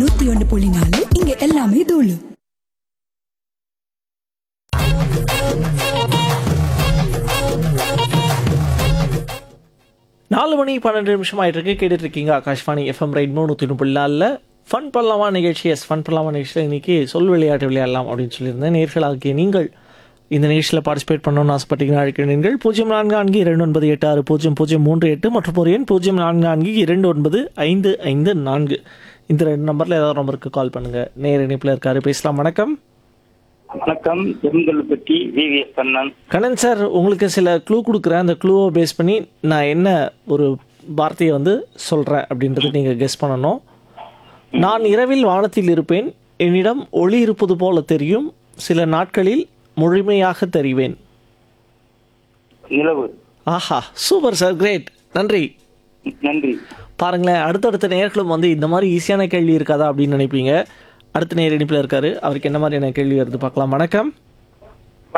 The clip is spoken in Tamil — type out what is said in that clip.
நூத்தி ஒன்னு புள்ளி நாலு இங்க எல்லாமே தூளு நாலு மணி பன்னெண்டு நிமிஷம் ஆயிட்டு இருக்கு கேட்டுட்டு இருக்கீங்க ஆகாஷ்வாணி எஃப்எம் ரைட் மூணு நூற்றி நாலில் ஃபன் பண்ணலாமா நிகழ்ச்சி எஸ் ஃபன் பண்ணலாமா நிகழ்ச்சியில் இன்னைக்கு சொல் விளையாட்டு விளையாடலாம் அப்படின்னு சொல்லியிருந்தேன் நேர்களாகிய நீங்கள் இந்த நிகழ்ச்சியில் பார்ட்டிசிபேட் பண்ணணும்னு ஆசைப்பட்டீங்கன்னா அழைக்கிறீர்கள் பூஜ்ஜியம் நான்கு நான்கு இரண்டு ஒன்பது எட்டு ஆறு பூஜ்ஜியம் பூஜ்ஜியம் மூன்று எட்டு மற்றும் ஒரு எண் பூஜ்ஜியம் நான்கு நான்கு இரண்டு ஒன்பது ஐந்து ஐந்து நான்கு இந்த ரெண்டு நம்பரில் ஏதாவது நம்பருக்கு கால் பண்ணுங்கள் நேர் இணைப்பில் இருக்காரு பேசலாம் வணக்கம் வணக்கம் எம்கல்பட்டி விவிஎஸ் கண்ணன் கண்ணன் சார் உங்களுக்கு சில க்ளூ கொடுக்குறேன் அந்த க்ளூவை பேஸ் பண்ணி நான் என்ன ஒரு வார்த்தையை வந்து சொல்கிறேன் அப்படின்றது நீங்கள் கெஸ் பண்ணணும் நான் இரவில் வானத்தில் இருப்பேன் என்னிடம் ஒளி இருப்பது போல தெரியும் சில நாட்களில் முழுமையாக தெரிவேன் நிலவு ஆஹா சூப்பர் சார் கிரேட் நன்றி நன்றி பாருங்களேன் அடுத்தடுத்த நேர்களும் வந்து இந்த மாதிரி ஈஸியான கேள்வி இருக்காதா அப்படின்னு நினைப்பீங்க அடுத்த நேர் இணைப்பில் இருக்காரு அவருக்கு என்ன மாதிரியான கேள்வி வருது பார்க்கலாம் வணக்கம்